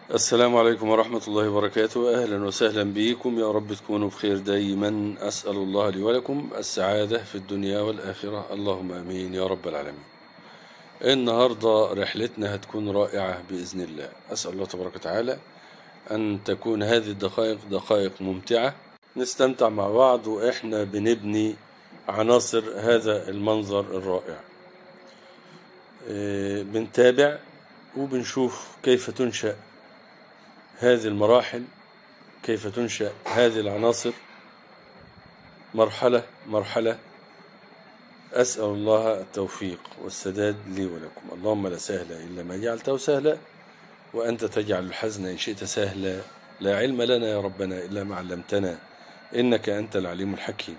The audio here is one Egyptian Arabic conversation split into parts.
السلام عليكم ورحمة الله وبركاته أهلا وسهلا بكم يا رب تكونوا بخير دايما أسأل الله لي ولكم السعادة في الدنيا والآخرة اللهم أمين يا رب العالمين النهاردة رحلتنا هتكون رائعة بإذن الله أسأل الله تبارك وتعالى أن تكون هذه الدقائق دقائق ممتعة نستمتع مع بعض وإحنا بنبني عناصر هذا المنظر الرائع إيه، بنتابع وبنشوف كيف تنشأ هذه المراحل كيف تنشأ هذه العناصر مرحلة مرحلة أسأل الله التوفيق والسداد لي ولكم اللهم لا سهل إلا ما جعلته سهلا وأنت تجعل الحزن إن شئت سهلا لا علم لنا يا ربنا إلا ما علمتنا إنك أنت العليم الحكيم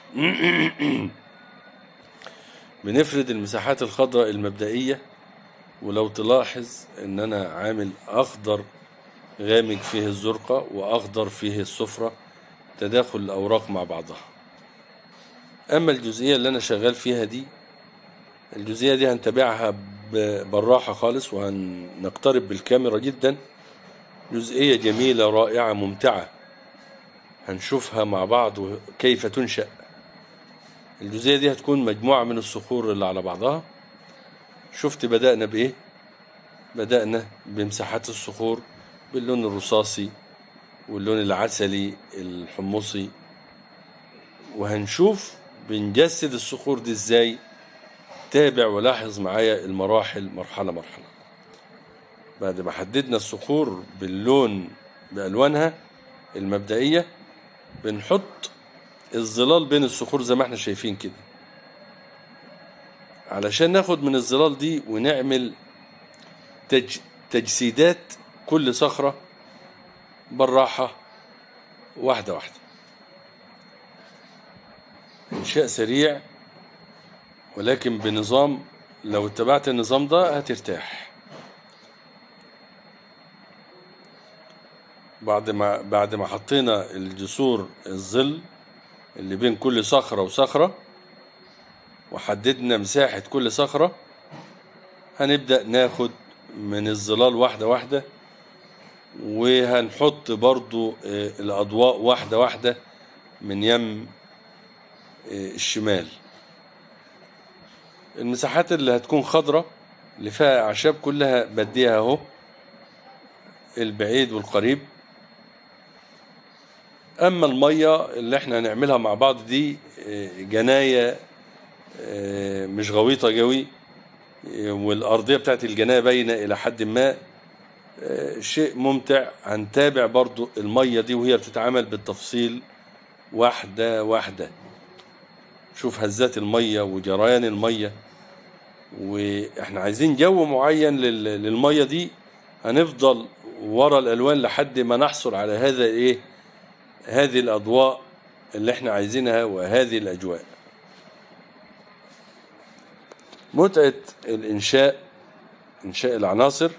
بنفرد المساحات الخضراء المبدئية ولو تلاحظ ان انا عامل اخضر غامق فيه الزرقة واخضر فيه الصفرة تداخل الاوراق مع بعضها اما الجزئية اللي انا شغال فيها دي الجزئية دي هنتابعها ب- بالراحة خالص وهنقترب بالكاميرا جدا جزئية جميلة رائعة ممتعة هنشوفها مع بعض وكيف تنشأ الجزئية دي هتكون مجموعة من الصخور اللي على بعضها شفت بدأنا بإيه؟ بدأنا بمساحات الصخور باللون الرصاصي واللون العسلي الحمصي وهنشوف بنجسد الصخور دي ازاي تابع ولاحظ معايا المراحل مرحلة مرحلة بعد ما حددنا الصخور باللون بألوانها المبدئية بنحط الظلال بين الصخور زي ما احنا شايفين كده علشان ناخد من الظلال دي ونعمل تج... تجسيدات كل صخرة بالراحة واحدة واحدة إنشاء سريع ولكن بنظام لو اتبعت النظام ده هترتاح بعد ما بعد ما حطينا الجسور الظل اللي بين كل صخرة وصخرة وحددنا مساحة كل صخرة هنبدأ ناخد من الظلال واحدة واحدة وهنحط برضو آه، الأضواء واحدة واحدة من يم آه، الشمال المساحات اللي هتكون خضرة اللي فيها أعشاب كلها بديها أهو البعيد والقريب أما المية اللي احنا هنعملها مع بعض دي آه، جناية آه، مش غويطة قوي آه، والأرضية بتاعت الجناية باينة إلى حد ما آه، شيء ممتع هنتابع برضو المية دي وهي بتتعامل بالتفصيل واحدة واحدة شوف هزات المية وجريان المية واحنا عايزين جو معين لل- للمية دي هنفضل ورا الألوان لحد ما نحصل على هذا ايه هذه الأضواء اللي احنا عايزينها وهذه الأجواء متعة الإنشاء إنشاء العناصر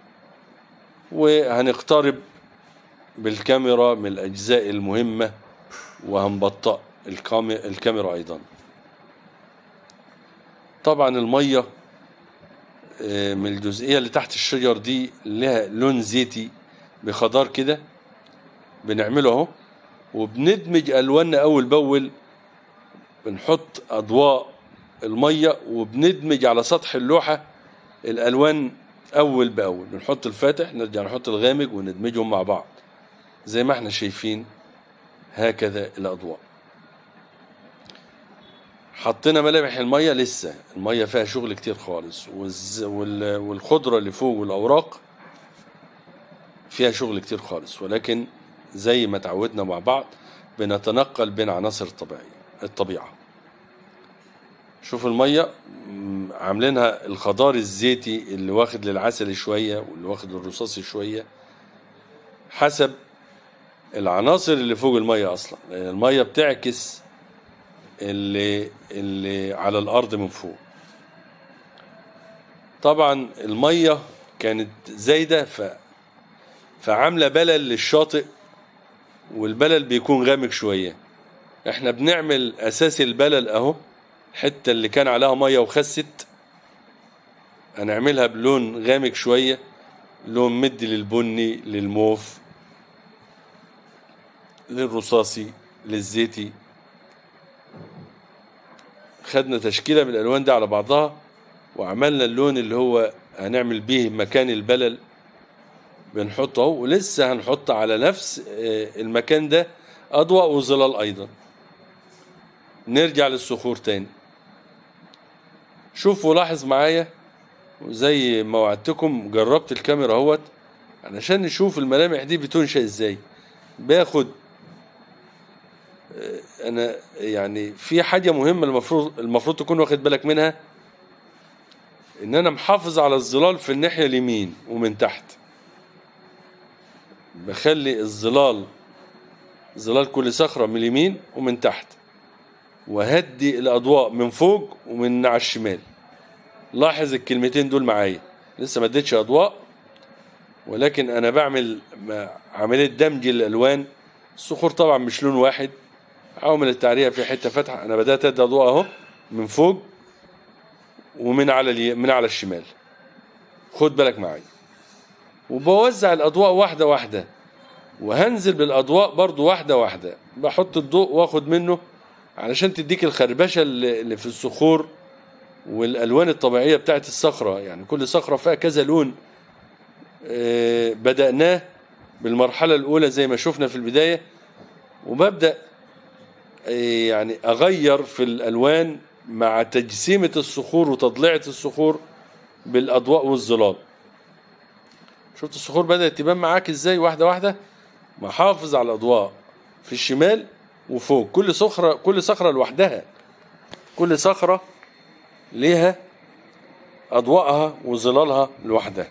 وهنقترب بالكاميرا من الأجزاء المهمة وهنبطأ الكام- الكاميرا أيضا طبعا المية آه، من الجزئية اللي تحت الشجر دي لها لون زيتي بخضار كده بنعمله اهو وبندمج ألواننا أول بأول بنحط أضواء المية وبندمج على سطح اللوحة الألوان أول بأول بنحط الفاتح نرجع نحط الغامق وندمجهم مع بعض زي ما احنا شايفين هكذا الأضواء حطينا ملامح المية لسه المية فيها شغل كتير خالص والز... وال... والخضرة اللي فوق والأوراق فيها شغل كتير خالص ولكن زي ما تعودنا مع بعض بنتنقل بين عناصر الطبيعية الطبيعة شوف المية م، عاملينها الخضار الزيتي اللي واخد للعسل شوية واللي واخد للرصاصي شوية حسب العناصر اللي فوق المية أصلا لأن المية بتعكس اللي اللي على الأرض من فوق طبعا المية كانت زايدة ف فعاملة بلل للشاطئ والبلل بيكون غامق شوية احنا بنعمل أساس البلل أهو الحتة اللي كان عليها مية وخست هنعملها بلون غامق شوية لون مدي للبني للموف للرصاصي للزيتي خدنا تشكيلة من الألوان دي على بعضها وعملنا اللون اللي هو هنعمل بيه مكان البلل بنحطه اهو ولسه هنحط على نفس آه، المكان ده أضواء وظلال أيضا نرجع للصخور تاني شوف ولاحظ معايا وزي ما وعدتكم جربت الكاميرا اهوت علشان نشوف الملامح دي بتنشأ ازاي باخد آه، انا يعني في حاجة مهمة المفروض المفروض تكون واخد بالك منها ان انا محافظ على الظلال في الناحية اليمين ومن تحت بخلي الظلال ظلال كل صخرة من اليمين ومن تحت وهدي الأضواء من فوق ومن على الشمال لاحظ الكلمتين دول معايا لسه ما اديتش أضواء ولكن أنا بعمل م- عملية دمج الألوان الصخور طبعا مش لون واحد عوامل التعرية في حتة فاتحة أنا بدأت أدي أضواء أهو من فوق ومن على الي... من على الشمال خد بالك معايا وبوزع الأضواء واحدة واحدة وهنزل بالأضواء برضو واحدة واحدة بحط الضوء واخد منه علشان تديك الخربشة اللي اللي في الصخور والألوان الطبيعية بتاعت الصخرة يعني كل صخرة فيها كذا لون آه، بدأناه بالمرحلة الأولى زي ما شفنا في البداية وببدأ آه، يعني أغير في الألوان مع تجسيمة الصخور وتضليعة الصخور بالأضواء والظلال شفت الصخور بدأت تبان معاك ازاي واحدة واحدة محافظ على الأضواء في الشمال وفوق كل صخرة كل صخرة لوحدها كل صخرة ليها أضواءها وظلالها لوحدها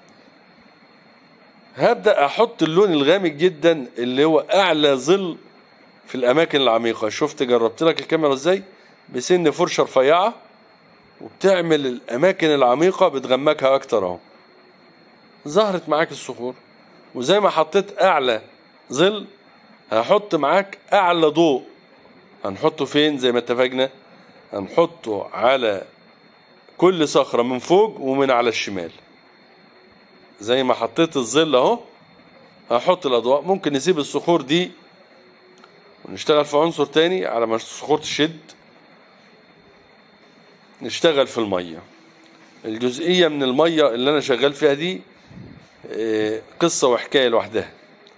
هبدأ أحط اللون الغامق جدا اللي هو أعلى ظل في الأماكن العميقة شفت جربت لك الكاميرا ازاي بسن فرشة رفيعة وبتعمل الأماكن العميقة بتغمقها أكتر أهو ظهرت معاك الصخور وزي ما حطيت أعلى ظل هحط معاك أعلى ضوء هنحطه فين زي ما اتفقنا هنحطه على كل صخرة من فوق ومن على الشمال زي ما حطيت الظل اهو هحط الأضواء ممكن نسيب الصخور دي ونشتغل في عنصر تاني على ما الصخور تشد نشتغل في المية الجزئية من المية اللي أنا شغال فيها دي آه، قصة وحكاية لوحدها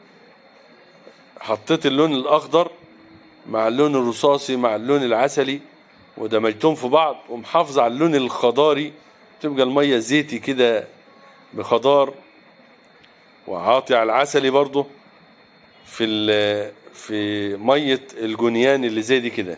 حطيت اللون الأخضر مع اللون الرصاصي مع اللون العسلي ودمجتهم في بعض ومحافظ على اللون الخضاري تبقى المية زيتي كده بخضار وعاطي على العسلي برضه في ال- في مية الجنيان اللي زي دي كده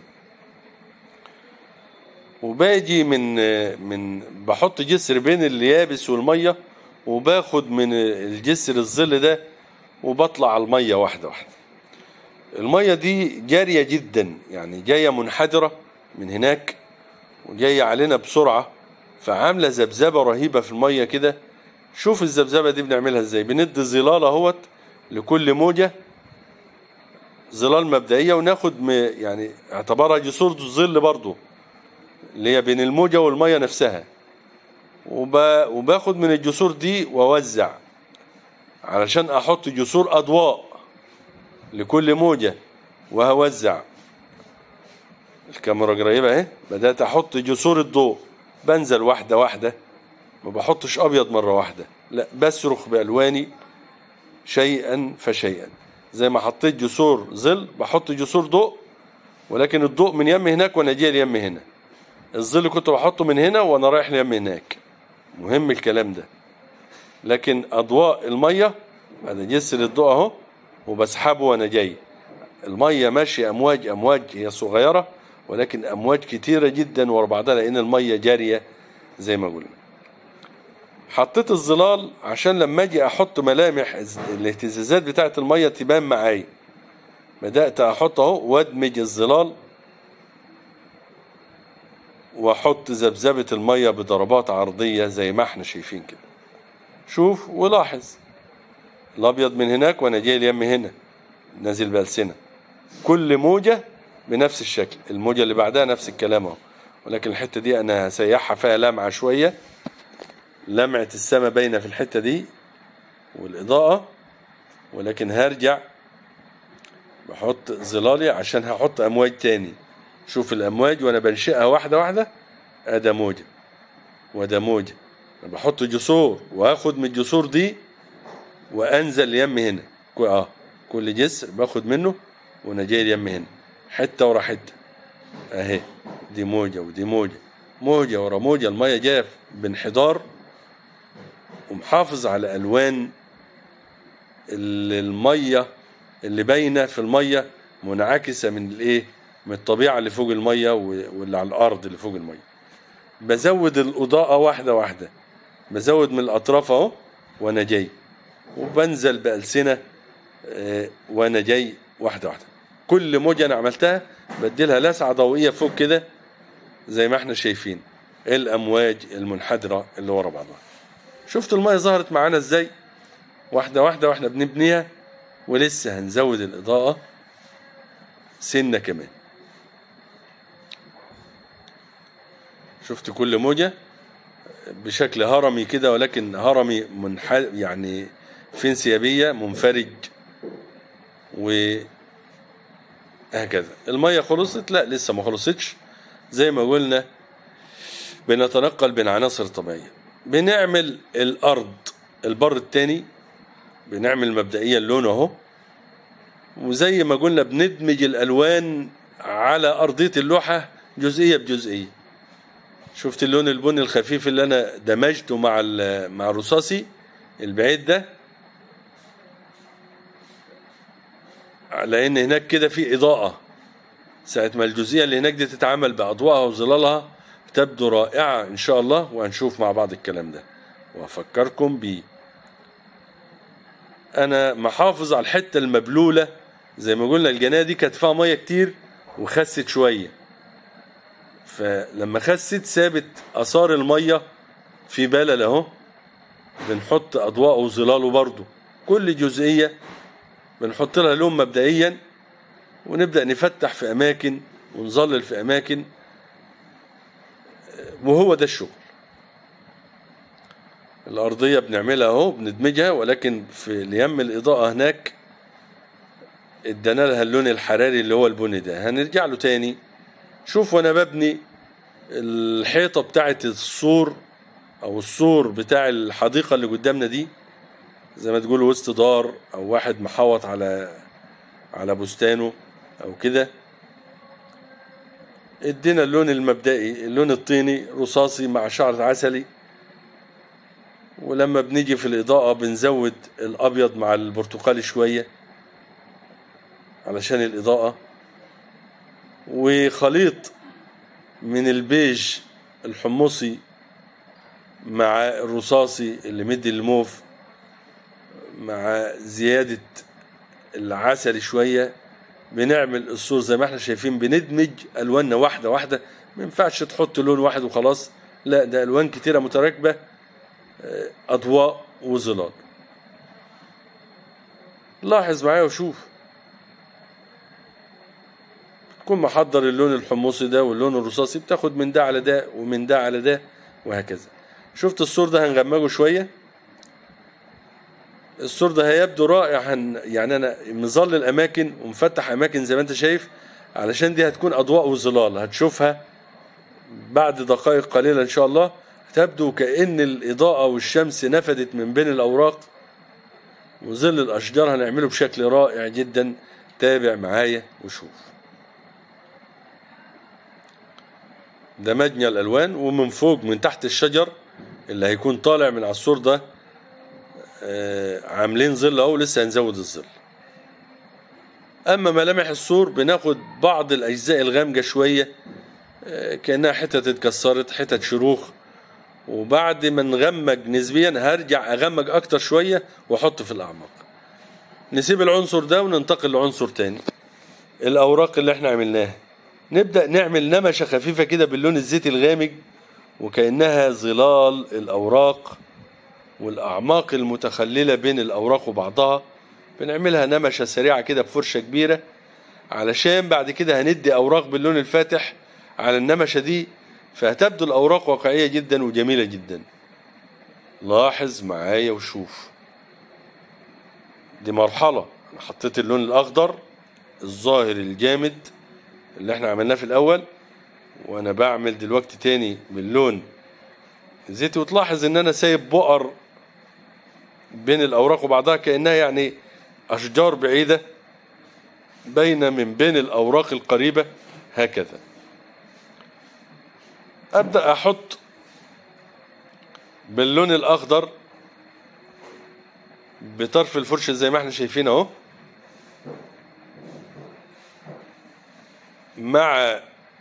وباجي من من بحط جسر بين اليابس والميه وباخد من الجسر الظل ده وبطلع على الميه واحده واحده الميه دي جاريه جدا يعني جايه منحدره من هناك وجايه علينا بسرعه فعامله ذبذبه رهيبه في الميه كده شوف الذبذبه دي بنعملها ازاي بندي ظلال اهوت لكل موجه ظلال مبدئيه وناخد م- يعني اعتبرها جسور ظل برضه اللي هي بين الموجة والمية نفسها وب... وباخد من الجسور دي وأوزع علشان أحط جسور أضواء لكل موجة وهوزع الكاميرا قريبة اهي بدأت أحط جسور الضوء بنزل واحدة واحدة ما بحطش أبيض مرة واحدة لا بصرخ بألواني شيئا فشيئا زي ما حطيت جسور ظل بحط جسور ضوء ولكن الضوء من يم هناك وانا جاي اليم هنا الظل كنت بحطه من هنا وانا رايح اليم هناك مهم الكلام ده لكن اضواء الميه انا جسر الضوء اهو وبسحبه وانا جاي الميه ماشيه امواج امواج هي صغيره ولكن امواج كتيره جدا ورا بعضها لان الميه جاريه زي ما قلنا حطيت الظلال عشان لما اجي احط ملامح الاهتزازات بتاعه الميه تبان معايا بدات احط اهو وادمج الظلال واحط ذبذبه الميه بضربات عرضيه زي ما احنا شايفين كده شوف ولاحظ الابيض من هناك وانا جاي اليم هنا نازل بألسنة كل موجة بنفس الشكل الموجة اللي بعدها نفس الكلام اهو ولكن الحتة دي انا هسيحها فيها لمعة شوية لمعة السماء باينة في الحتة دي والإضاءة ولكن هرجع بحط ظلالي عشان هحط أمواج تاني شوف الأمواج وأنا بنشئها واحدة واحدة أدا موجة وده موجة أنا بحط جسور وآخد من الجسور دي وأنزل يم هنا كو- آه كل جسر باخد منه وأنا جاي اليم هنا حتة ورا حتة أهي دي موجة ودي موجة موجة ورا موجة المية جاية بانحدار ومحافظ على ألوان ال- المية اللي باينة في المية منعكسة من الإيه؟ من الطبيعة اللي فوق المية و- واللي على الأرض اللي فوق المية بزود الإضاءة واحدة واحدة بزود من الأطراف أهو وأنا جاي وبنزل بألسنة آه، وأنا جاي واحدة واحدة كل موجة أنا عملتها بديلها لسعة ضوئية فوق كده زي ما احنا شايفين الأمواج المنحدرة اللي ورا بعضها شفت المية ظهرت معانا ازاي واحدة واحدة واحنا بنبنيها ولسه هنزود الإضاءة سنة كمان شفت كل موجة بشكل هرمي كده ولكن هرمي منح يعني في انسيابية منفرج وهكذا المية خلصت لا لسه ما خلصتش زي ما قلنا بنتنقل بين عناصر طبيعية بنعمل الأرض البر التاني بنعمل مبدئيا لون اهو وزي ما قلنا بندمج الألوان على أرضية اللوحة جزئية بجزئية شفت اللون البني الخفيف اللي أنا دمجته مع ال- مع الرصاصي البعيد ده لأن هناك كده في إضاءة ساعة ما الجزئية اللي هناك دي تتعامل بأضواءها وظلالها تبدو رائعة إن شاء الله وهنشوف مع بعض الكلام ده وأفكركم بيه أنا محافظ على الحتة المبلولة زي ما قلنا الجناية دي كانت فيها مية كتير وخست شوية فلما خست سابت آثار المية في بلل أهو بنحط أضواء وظلاله برضو كل جزئية بنحط لها لون مبدئيا ونبدأ نفتح في أماكن ونظلل في أماكن وهو ده الشغل الأرضية بنعملها أهو بندمجها ولكن في اليم الإضاءة هناك ادانا لها اللون الحراري اللي هو البني ده هنرجع له تاني شوف وانا ببني الحيطة بتاعة السور أو السور بتاع الحديقة اللي قدامنا دي زي ما تقول وسط دار أو واحد محوط على على بستانه أو كده ادينا اللون المبدئي اللون الطيني رصاصي مع شعرة عسلي ولما بنيجي في الإضاءة بنزود الأبيض مع البرتقالي شوية علشان الإضاءة وخليط من البيج الحمصي مع الرصاصي اللي مدي الموف مع زيادة العسل شوية بنعمل الصور زي ما احنا شايفين بندمج ألواننا واحدة واحدة ما ينفعش تحط لون واحد وخلاص لا ده ألوان كتيرة متراكبة آه، أضواء وظلال لاحظ معايا وشوف تكون محضر اللون الحمصي ده واللون الرصاصي بتاخد من ده على ده ومن ده على ده وهكذا شفت السور ده هنغمجه شوية السور ده هيبدو رائع هن يعني انا مظلل اماكن ومفتح اماكن زي ما انت شايف علشان دي هتكون اضواء وظلال هتشوفها بعد دقائق قليلة ان شاء الله تبدو كأن الإضاءة والشمس نفدت من بين الأوراق وظل الأشجار هنعمله بشكل رائع جدا تابع معايا وشوف دمجنا الألوان ومن فوق من تحت الشجر اللي هيكون طالع من على السور ده آه، عاملين ظل اهو لسه هنزود الظل اما ملامح السور بناخد بعض الاجزاء الغامقه شويه آه، كانها حتت اتكسرت حتت شروخ وبعد ما نغمج نسبيا هرجع اغمج اكتر شويه واحط في الاعماق نسيب العنصر ده وننتقل لعنصر تاني الاوراق اللي احنا عملناها نبدا نعمل نمشه خفيفه كده باللون الزيتي الغامق وكانها ظلال الاوراق والأعماق المتخللة بين الأوراق وبعضها بنعملها نمشة سريعة كده بفرشة كبيرة علشان بعد كده هندي أوراق باللون الفاتح على النمشة دي فهتبدو الأوراق واقعية جدا وجميلة جدا لاحظ معايا وشوف دي مرحلة أنا حطيت اللون الأخضر الظاهر الجامد اللي احنا عملناه في الأول وأنا بعمل دلوقتي تاني باللون زيتي وتلاحظ إن أنا سايب بؤر بين الأوراق وبعضها كأنها يعني أشجار بعيدة بين من بين الأوراق القريبة هكذا أبدأ أحط باللون الأخضر بطرف الفرشة زي ما احنا شايفين اهو مع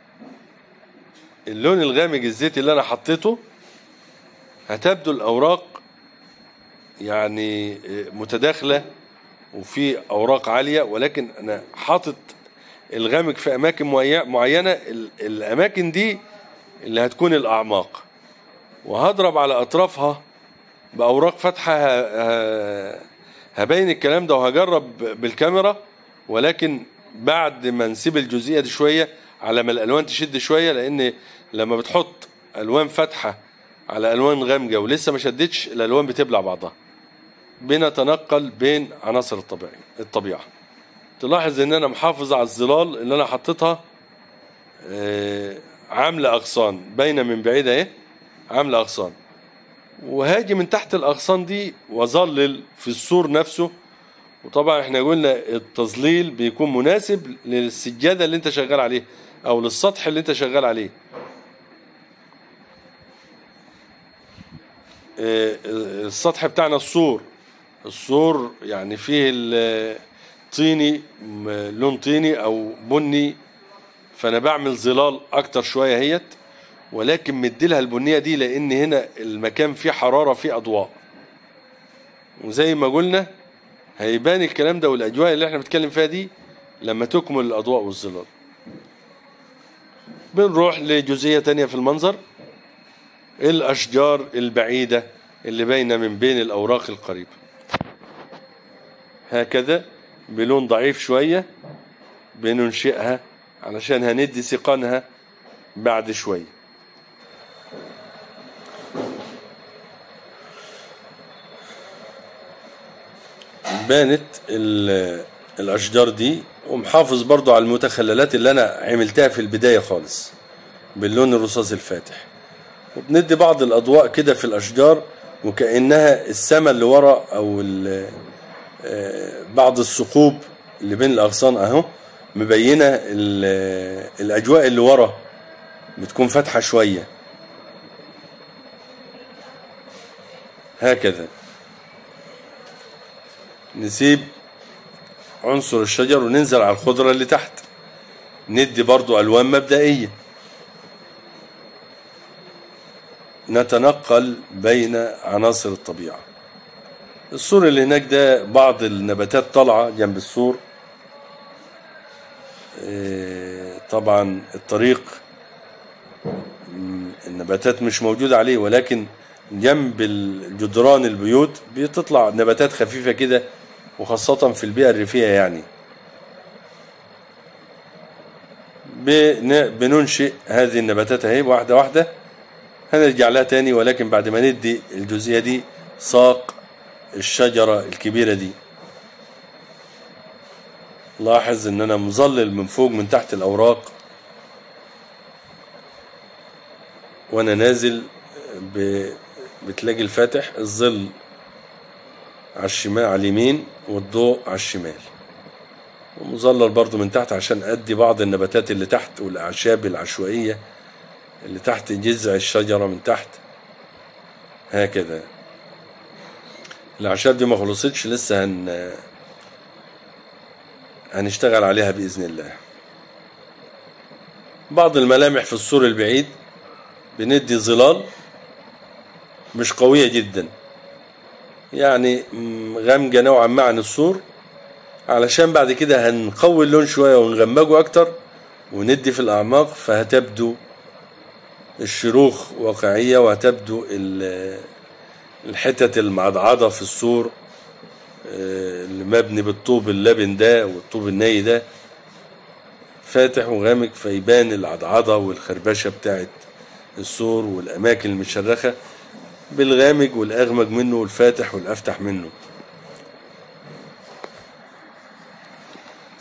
اللون الغامق الزيتي اللي انا حطيته هتبدو الاوراق يعني متداخلة وفي اوراق عالية ولكن انا حاطط الغامق في اماكن معي- معينة ال- الاماكن دي اللي هتكون الاعماق وهضرب على اطرافها باوراق فاتحه ه- ه- هبين الكلام ده وهجرب بالكاميرا ولكن بعد ما نسيب الجزئيه دي شويه على ما الالوان تشد شويه لان لما بتحط الوان فاتحه على الوان غامقه ولسه ما شدتش الالوان بتبلع بعضها بنتنقل بين عناصر الطبيعي الطبيعه تلاحظ ان انا محافظ على الظلال اللي انا حطيتها آه، عامله اغصان باينه من بعيد اهي عامله اغصان وهاجي من تحت الاغصان دي واظلل في السور نفسه وطبعا احنا قلنا التظليل بيكون مناسب للسجاده اللي انت شغال عليه او للسطح اللي انت شغال عليه آه، السطح بتاعنا السور السور يعني فيه ال- طيني م- لون طيني او بني فانا بعمل ظلال اكتر شويه هيت ولكن مديلها البنيه دي لان هنا المكان فيه حراره فيه اضواء وزي ما قلنا هيبان الكلام ده والاجواء اللي احنا بنتكلم فيها دي لما تكمل الاضواء والظلال بنروح لجزئيه تانية في المنظر الاشجار البعيده اللي باينه من بين الاوراق القريبه هكذا بلون ضعيف شويه بننشئها علشان هندي سيقانها بعد شويه بانت ال- الاشجار دي ومحافظ برضو على المتخللات اللي انا عملتها في البدايه خالص باللون الرصاصي الفاتح وبندي بعض الاضواء كده في الاشجار وكانها السما اللي ورا او ال- آه، بعض الثقوب اللي بين الاغصان اهو مبينه ال- الاجواء اللي ورا بتكون فاتحه شويه هكذا نسيب عنصر الشجر وننزل على الخضرة اللي تحت ندي برضو ألوان مبدئية نتنقل بين عناصر الطبيعة السور اللي هناك ده بعض النباتات طالعة جنب السور إيه، طبعا الطريق م، النباتات مش موجودة عليه ولكن جنب الجدران البيوت بتطلع نباتات خفيفة كده وخاصة في البيئة الريفية يعني بن- بننشئ هذه النباتات اهي واحدة واحدة هنرجع لها تاني ولكن بعد ما ندي الجزئية دي ساق الشجرة الكبيرة دي لاحظ ان انا مظلل من فوق من تحت الاوراق وانا نازل ب... بتلاقي الفاتح الظل على الشمال على اليمين والضوء على الشمال ومظلل برضو من تحت عشان ادي بعض النباتات اللي تحت والاعشاب العشوائية اللي تحت جذع الشجرة من تحت هكذا الاعشاب دي ما خلصتش لسه هن هنشتغل عليها بإذن الله بعض الملامح في السور البعيد بندي ظلال مش قوية جدا يعني م- غامقة نوعا ما عن السور علشان بعد كده هنقوي اللون شوية ونغمقه أكتر وندي في الأعماق فهتبدو الشروخ واقعية وهتبدو ال- الحتت المعضعضة في السور آه، اللي مبني بالطوب اللبن ده والطوب الني ده فاتح وغامق فيبان العضعضة والخربشة بتاعت السور والأماكن المشرخة بالغامق والأغمق منه والفاتح والأفتح منه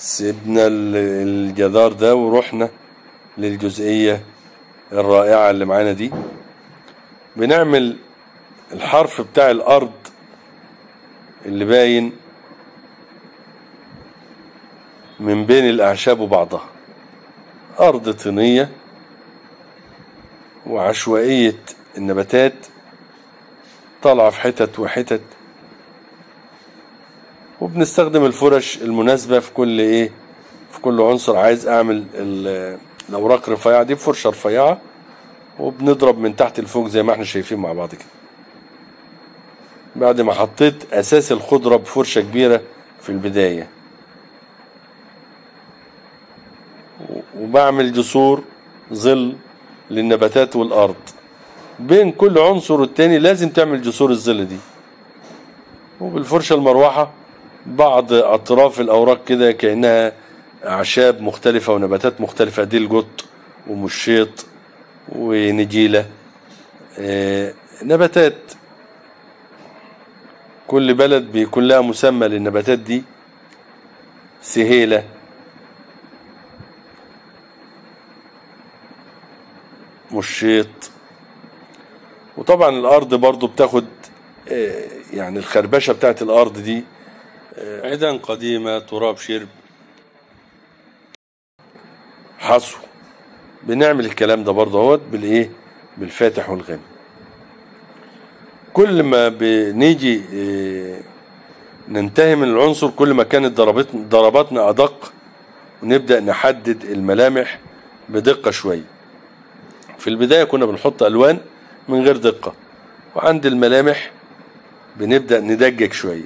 سيبنا ال- الجدار ده ورحنا للجزئية الرائعة اللي معانا دي بنعمل الحرف بتاع الأرض اللي باين من بين الأعشاب وبعضها أرض طينية وعشوائية النباتات طالعة في حتت وحتت وبنستخدم الفرش المناسبة في كل إيه في كل عنصر عايز أعمل ال- الأوراق رفيعة دي بفرشة رفيعة وبنضرب من تحت لفوق زي ما احنا شايفين مع بعض كده بعد ما حطيت أساس الخضرة بفرشة كبيرة في البداية وبعمل جسور ظل للنباتات والأرض بين كل عنصر والتاني لازم تعمل جسور الظل دي وبالفرشة المروحة بعض أطراف الأوراق كده كأنها أعشاب مختلفة ونباتات مختلفة دي الجط ومشيط ونجيلة آه، نباتات كل بلد بيكون لها مسمى للنباتات دي سهيلة مشيط وطبعا الأرض برضو بتاخد آه، يعني الخربشة بتاعت الأرض دي آه، عيدان قديمة تراب شرب حصو بنعمل الكلام ده برضه اهوت بالايه بالفاتح والغامق كل ما بنيجي إيه، ننتهي من العنصر كل ما كانت ضربت ضرباتنا ادق ونبدا نحدد الملامح بدقه شويه في البدايه كنا بنحط الوان من غير دقه وعند الملامح بنبدا ندقق شويه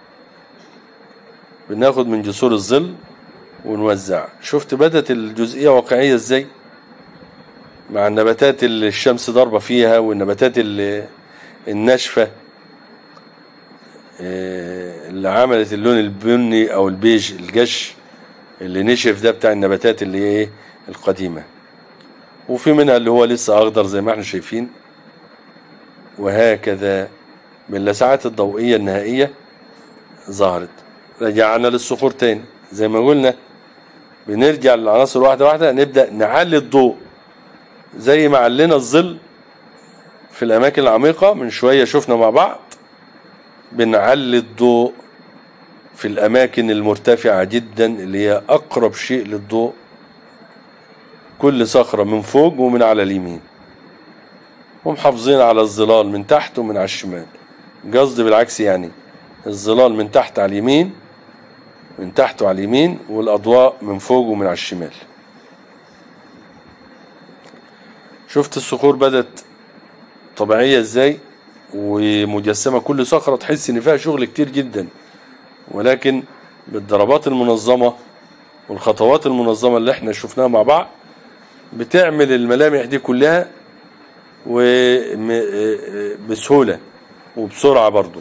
بناخد من جسور الظل ونوزع شفت بدت الجزئيه واقعيه ازاي مع النباتات اللي الشمس ضاربة فيها والنباتات اللي الناشفة آه، اللي عملت اللون البني أو البيج الجش اللي نشف ده بتاع النباتات اللي هي ايه القديمة وفي منها اللي هو لسه أخضر زي ما احنا شايفين وهكذا باللسعات الضوئية النهائية ظهرت رجعنا للصخور تاني زي ما قلنا بنرجع للعناصر واحدة واحدة نبدأ نعلي الضوء زي ما علينا الظل في الأماكن العميقة من شوية شفنا مع بعض بنعلي الضوء في الأماكن المرتفعة جدا اللي هي أقرب شيء للضوء كل صخرة من فوق ومن على اليمين ومحافظين على الظلال من تحت ومن على الشمال قصدي بالعكس يعني الظلال من تحت على اليمين من تحت وعلى اليمين والأضواء من فوق ومن على الشمال شفت الصخور بدت طبيعية ازاي ومجسمة كل صخرة تحس ان فيها شغل كتير جدا ولكن بالضربات المنظمة والخطوات المنظمة اللي احنا شفناها مع بعض بتعمل الملامح دي كلها وبسهولة وبسرعة برضو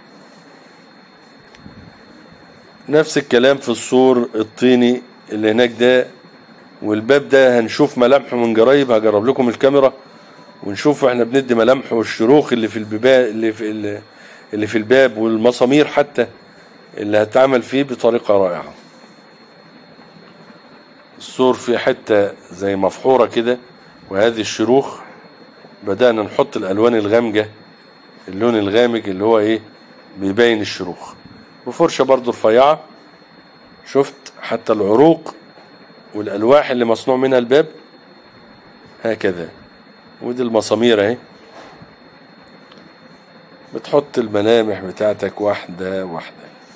نفس الكلام في السور الطيني اللي هناك ده والباب ده هنشوف ملامحه من قريب هجرب لكم الكاميرا ونشوف احنا بندي ملامحه والشروخ اللي في الباب اللي في ال- اللي في الباب والمسامير حتى اللي هتعمل فيه بطريقة رائعة السور في حتة زي مفحورة كده وهذه الشروخ بدأنا نحط الألوان الغامجة اللون الغامق اللي هو ايه بيبين الشروخ وفرشة برضو رفيعة شفت حتى العروق والألواح اللي مصنوع منها الباب هكذا ودي المسامير اهي بتحط الملامح بتاعتك واحدة واحدة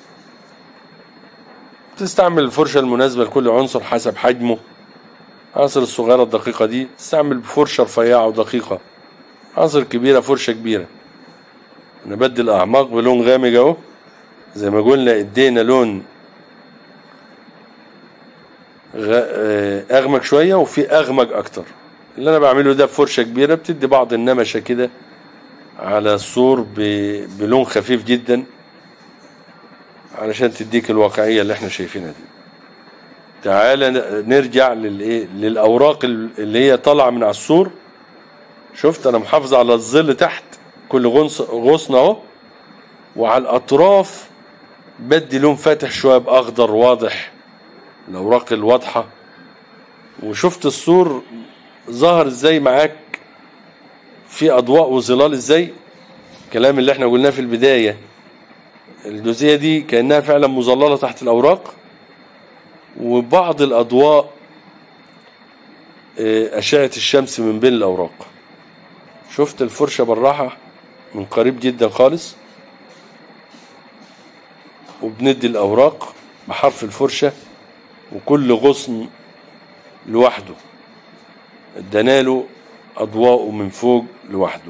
تستعمل الفرشة المناسبة لكل عنصر حسب حجمه العناصر الصغيرة الدقيقة دي تستعمل فرشة رفيعة ودقيقة عناصر كبيرة فرشة كبيرة نبدل أعماق بلون غامق أهو زي ما قلنا ادينا لون غ- آه، أغمق شوية وفي أغمق أكتر اللي أنا بعمله ده بفرشة كبيرة بتدي بعض النمشة كده على السور ب- بلون خفيف جدا علشان تديك الواقعية اللي احنا شايفينها دي تعالى ن- نرجع للايه للاوراق ال- اللي هي طالعه من على السور شفت انا محافظ على الظل تحت كل غصن غصن اهو وعلى الاطراف بدي لون فاتح شويه باخضر واضح الأوراق الواضحة وشفت السور ظهر ازاي معاك في أضواء وظلال ازاي الكلام اللي احنا قلناه في البداية الجزئية دي كأنها فعلا مظللة تحت الأوراق وبعض الأضواء آه، أشعة الشمس من بين الأوراق شفت الفرشة بالراحة من قريب جدا خالص وبندي الأوراق بحرف الفرشة وكل غصن لوحده ادانا أضواءه من فوق لوحده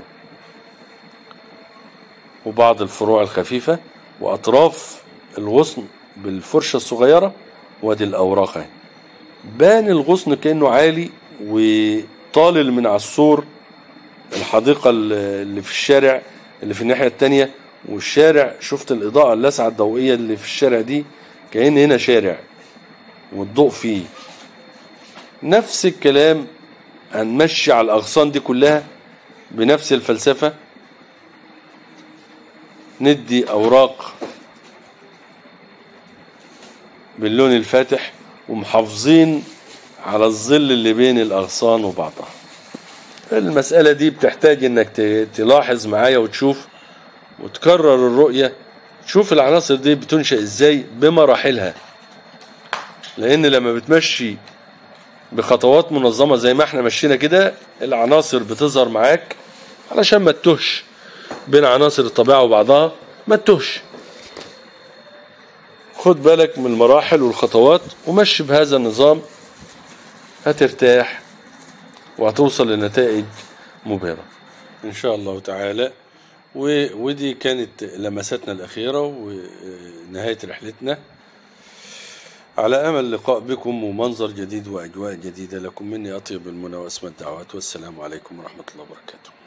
وبعض الفروع الخفيفة وأطراف الغصن بالفرشة الصغيرة وادي الأوراق اهي بان الغصن كأنه عالي وطالل من على السور الحديقة اللي في الشارع اللي في الناحية التانية والشارع شفت الإضاءة اللاسعة الضوئية اللي في الشارع دي كأن هنا شارع والضوء فيه نفس الكلام هنمشي على الأغصان دي كلها بنفس الفلسفة ندي أوراق باللون الفاتح ومحافظين على الظل اللي بين الأغصان وبعضها المسألة دي بتحتاج انك ت- تلاحظ معايا وتشوف وتكرر الرؤية تشوف العناصر دي بتنشأ ازاي بمراحلها لان لما بتمشي بخطوات منظمة زي ما احنا مشينا كده العناصر بتظهر معاك علشان ما تتهش بين عناصر الطبيعة وبعضها ما تتهش خد بالك من المراحل والخطوات ومشي بهذا النظام هترتاح وهتوصل لنتائج مبهرة إن شاء الله تعالى و... ودي كانت لمساتنا الأخيرة ونهاية رحلتنا على أمل لقاء بكم ومنظر جديد وأجواء جديدة لكم مني أطيب المنى وأسمى الدعوات والسلام عليكم ورحمة الله وبركاته